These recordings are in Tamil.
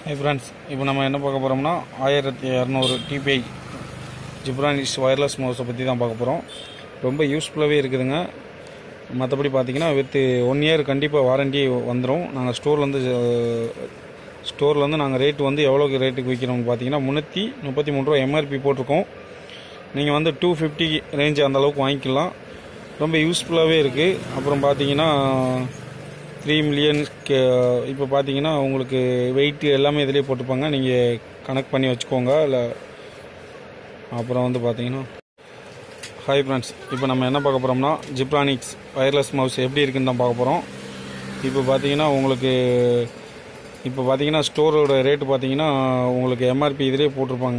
ஹை ஃப்ரெண்ட்ஸ் இப்போ நம்ம என்ன பார்க்க போகிறோம்னா ஆயிரத்தி இரநூறு டிபிஐ ஜிப்ரானிஸ் ஒயர்லெஸ் மவுஸை பற்றி தான் பார்க்க போகிறோம் ரொம்ப யூஸ்ஃபுல்லாகவே இருக்குதுங்க மற்றபடி பார்த்தீங்கன்னா வித் ஒன் இயர் கண்டிப்பாக வாரண்டி வந்துடும் நாங்கள் ஸ்டோர்லேருந்து ஸ்டோர்லேருந்து நாங்கள் ரேட் வந்து எவ்வளோக்கு ரேட்டுக்கு விற்கிறோம்னு பார்த்தீங்கன்னா முந்நூற்றி முப்பத்தி மூணு ரூபா எம்ஆர்பி போட்டிருக்கோம் நீங்கள் வந்து டூ ஃபிஃப்டி ரேஞ்ச் அந்த அளவுக்கு வாங்கிக்கலாம் ரொம்ப யூஸ்ஃபுல்லாகவே இருக்குது அப்புறம் பார்த்தீங்கன்னா த்ரீ மில்லியன் இப்போ பார்த்தீங்கன்னா உங்களுக்கு வெயிட் எல்லாமே இதிலே போட்டுப்பாங்க நீங்கள் கனெக்ட் பண்ணி வச்சுக்கோங்க இல்லை அப்புறம் வந்து பார்த்தீங்கன்னா ஹாய் ஃப்ரெண்ட்ஸ் இப்போ நம்ம என்ன பார்க்க போகிறோம்னா ஜிப்ரானிக்ஸ் ஒயர்லெஸ் மவுஸ் எப்படி இருக்குன்னு தான் பார்க்க போகிறோம் இப்போ பார்த்தீங்கன்னா உங்களுக்கு இப்போ பார்த்தீங்கன்னா ஸ்டோரோட ரேட்டு பார்த்தீங்கன்னா உங்களுக்கு எம்ஆர்பி இதிலே போட்டிருப்பாங்க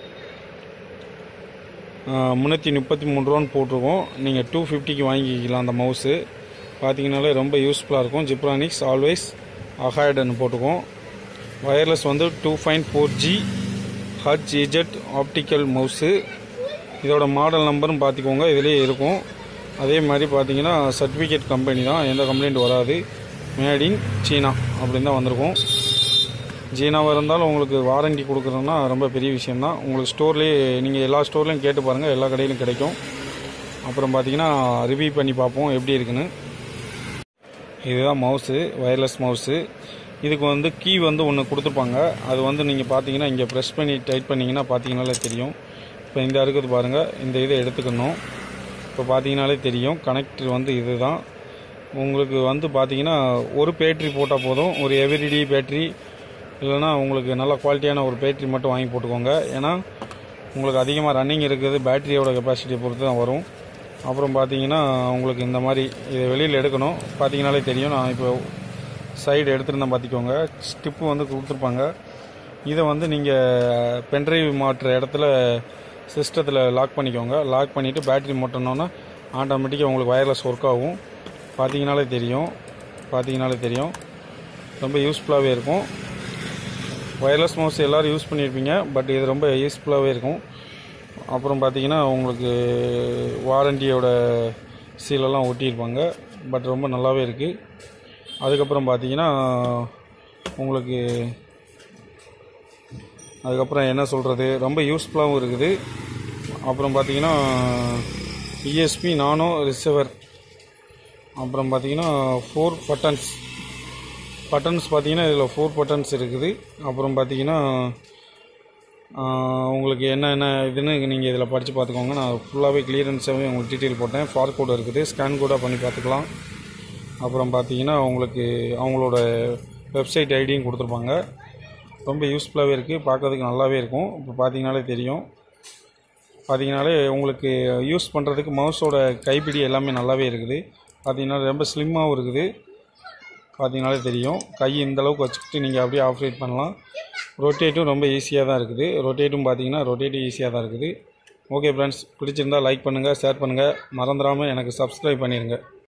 முந்நூற்றி முப்பத்தி மூணு ரூபான்னு போட்டிருக்கோம் நீங்கள் டூ ஃபிஃப்டிக்கு வாங்கிக்கலாம் அந்த மவுஸு பார்த்தீங்கனாலே ரொம்ப யூஸ்ஃபுல்லாக இருக்கும் ஜிப்ரானிக்ஸ் ஆல்வேஸ் அஹாய்டுன்னு போட்டுக்கோம் ஒயர்லெஸ் வந்து two fine four G H Z optical mouse இதோட மாடல் நம்பரும் பார்த்துக்கோங்க இதிலே இருக்கும் அதே மாதிரி பார்த்தீங்கன்னா சர்டிஃபிகேட் கம்பெனி தான் எந்த கம்ப்ளைண்ட் வராது மேட் இன் சீனா அப்படின்னு தான் வந்திருக்கும் சீனாவாக இருந்தாலும் உங்களுக்கு வாரண்டி கொடுக்குறோன்னா ரொம்ப பெரிய விஷயம்தான் உங்களுக்கு ஸ்டோர்லேயே நீங்கள் எல்லா ஸ்டோர்லேயும் கேட்டு பாருங்கள் எல்லா கடையிலும் கிடைக்கும் அப்புறம் பார்த்தீங்கன்னா ரிவ்யூ பண்ணி பார்ப்போம் எப்படி இருக்குன்னு இதுதான் மவுஸு ஒயர்லெஸ் மவுஸு இதுக்கு வந்து கீ வந்து ஒன்று கொடுத்துருப்பாங்க அது வந்து நீங்கள் பார்த்தீங்கன்னா இங்கே ப்ரெஸ் பண்ணி டைட் பண்ணிங்கன்னா பார்த்தீங்கனாலே தெரியும் இப்போ இந்த இருக்குது பாருங்கள் இந்த இதை எடுத்துக்கணும் இப்போ பார்த்தீங்கனாலே தெரியும் கனெக்டர் வந்து இது தான் உங்களுக்கு வந்து பார்த்தீங்கன்னா ஒரு பேட்ரி போட்டால் போதும் ஒரு எவ்ரிடி பேட்ரி இல்லைன்னா உங்களுக்கு நல்ல குவாலிட்டியான ஒரு பேட்ரி மட்டும் வாங்கி போட்டுக்கோங்க ஏன்னா உங்களுக்கு அதிகமாக ரன்னிங் இருக்குது பேட்டரியோட கெப்பாசிட்டியை பொறுத்து தான் வரும் அப்புறம் பார்த்தீங்கன்னா உங்களுக்கு இந்த மாதிரி இதை வெளியில் எடுக்கணும் பார்த்தீங்கனாலே தெரியும் நான் இப்போ சைடு எடுத்துருந்தேன் பார்த்திக்கோங்க ஸ்டிப்பு வந்து கொடுத்துருப்பாங்க இதை வந்து நீங்கள் பென்ட்ரைவ் மாட்டுற இடத்துல சிஸ்டத்தில் லாக் பண்ணிக்கோங்க லாக் பண்ணிவிட்டு பேட்டரி மாட்டணுன்னா ஆட்டோமேட்டிக்காக உங்களுக்கு வயர்லெஸ் ஒர்க் ஆகும் பார்த்தீங்கனாலே தெரியும் பார்த்தீங்கனாலே தெரியும் ரொம்ப யூஸ்ஃபுல்லாகவே இருக்கும் ஒயர்லெஸ் மவுஸ் எல்லோரும் யூஸ் பண்ணியிருப்பீங்க பட் இது ரொம்ப யூஸ்ஃபுல்லாகவே இருக்கும் அப்புறம் பார்த்தீங்கன்னா உங்களுக்கு வாரண்டியோட சீலெல்லாம் ஒட்டியிருப்பாங்க பட் ரொம்ப நல்லாவே இருக்குது அதுக்கப்புறம் பார்த்தீங்கன்னா உங்களுக்கு அதுக்கப்புறம் என்ன சொல்கிறது ரொம்ப யூஸ்ஃபுல்லாகவும் இருக்குது அப்புறம் பார்த்தீங்கன்னா இஎஸ்பி நானோ ரிசீவர் அப்புறம் பார்த்தீங்கன்னா ஃபோர் பட்டன்ஸ் பட்டன்ஸ் பார்த்தீங்கன்னா இதில் ஃபோர் பட்டன்ஸ் இருக்குது அப்புறம் பார்த்தீங்கன்னா உங்களுக்கு என்ன என்ன இதுன்னு நீங்கள் இதில் படித்து பார்த்துக்கோங்க நான் ஃபுல்லாகவே கிளியரன்ஸாகவே உங்களுக்கு டீட்டெயில் போட்டேன் ஃபார் கோடு இருக்குது ஸ்கேன் கோடாக பண்ணி பார்த்துக்கலாம் அப்புறம் பார்த்தீங்கன்னா உங்களுக்கு அவங்களோட வெப்சைட் ஐடியும் கொடுத்துருப்பாங்க ரொம்ப யூஸ்ஃபுல்லாகவே இருக்குது பார்க்கறதுக்கு நல்லாவே இருக்கும் இப்போ பார்த்தீங்கனாலே தெரியும் பார்த்தீங்கனாலே உங்களுக்கு யூஸ் பண்ணுறதுக்கு மவுஸோட கைப்பிடி எல்லாமே நல்லாவே இருக்குது பார்த்தீங்கன்னா ரொம்ப ஸ்லிம்மாகவும் இருக்குது பார்த்தீங்கனாலே தெரியும் கை இந்த அளவுக்கு வச்சுக்கிட்டு நீங்கள் அப்படியே ஆப்ரேட் பண்ணலாம் ரொட்டேட்டும் ரொம்ப ஈஸியாக தான் இருக்குது ரொட்டேட்டும் பார்த்தீங்கன்னா ரொட்டேட்டும் ஈஸியாக தான் இருக்குது ஓகே ஃப்ரெண்ட்ஸ் பிடிச்சிருந்தால் லைக் பண்ணுங்கள் ஷேர் பண்ணுங்கள் மறந்துடாமல் எனக்கு சப்ஸ்கிரைப் பண்ணிடுங்க